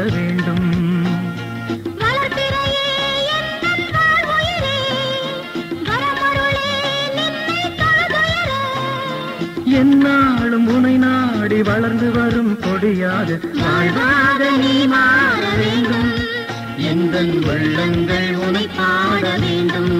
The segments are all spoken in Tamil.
வேண்டும் வளர்பிறையே எந்தன் வாழ்வுயிரே, வரமருளே நின்னை தொழுதுயரே. என்னாலும் உனை நாடி வளர்ந்து வரும் கொடியாக வாழ்வாக நீ மாற வேண்டும் எந்த உள்ளங்கள் உனை பாட வேண்டும்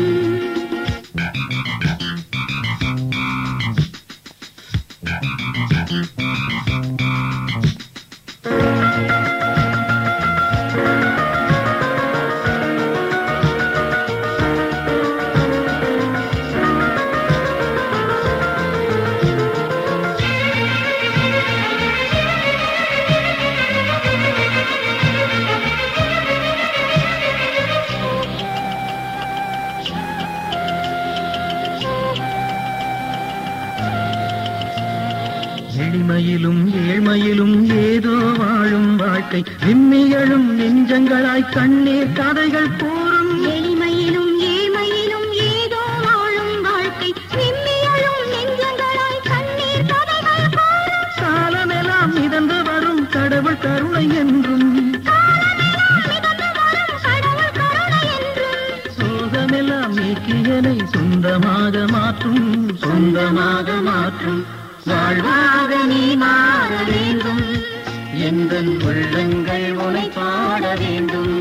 எளிமையிலும் ஏழ்மையிலும் ஏதோ வாழும் வாழ்க்கை விம்மியழும் நெஞ்சங்களாய் கண்ணீர் கதைகள் கூறும் எளிமையிலும் ஏழ்மையிலும் ஏதோ வாழும் வாழ்க்கை விம்மியழும் நெஞ்சங்களாய் கண்ணீர் கதைகள் கூறும். காலமெல்லாம் மிதந்து வரும் கடவுள் கருணை என்றும் காலமெல்லாம் மிதந்து வரும் கடவுள் கருணை என்றும். சோகமெல்லாம் நீக்கியனை சொந்தமாக மாற்றும் சொந்தமாக மாற்றும் வாழ்வாக நீ மாற வேண்டும் எந்த உள்ளங்கள் உனை பாட வேண்டும்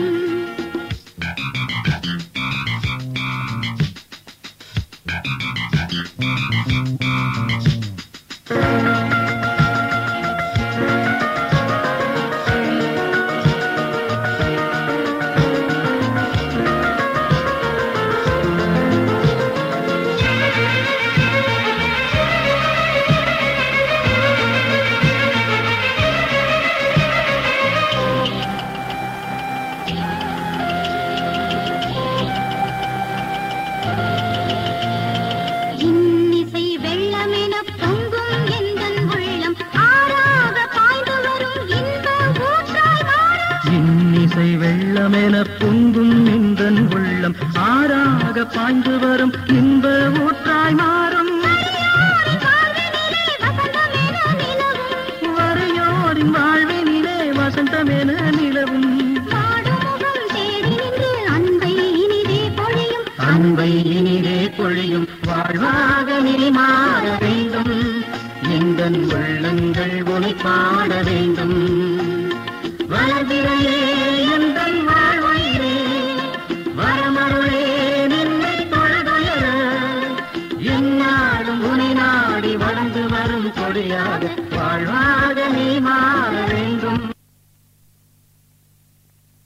இன்னிசை வெள்ளமென பொங்கும் எந்தன் உள்ளம் ஆறாக பாய்ந்து வரும் இன்ப ஊற்றாய் மாறும் இன்னிசை வெள்ளமென பொங்கும் நின்றன் உள்ளம் ஆறாக பாய்ந்து வரும் இன்ப ஊற்றாய் மாறும் வரியோரின் வாழ்வினிலே வரையோரின் வாழ்வினிலே வசந்தமென நிலவும் வசந்தமென நிலவும் மாடுமுகம் தேடி நின்று அன்பை இனிதே பொழியும் அன்பை இனிதே பொழியும் வாழ்வாக நீ மாற வேண்டும் எந்த உள்ளங்கள் உனை பாட வேண்டும் வளர்பிறையே என்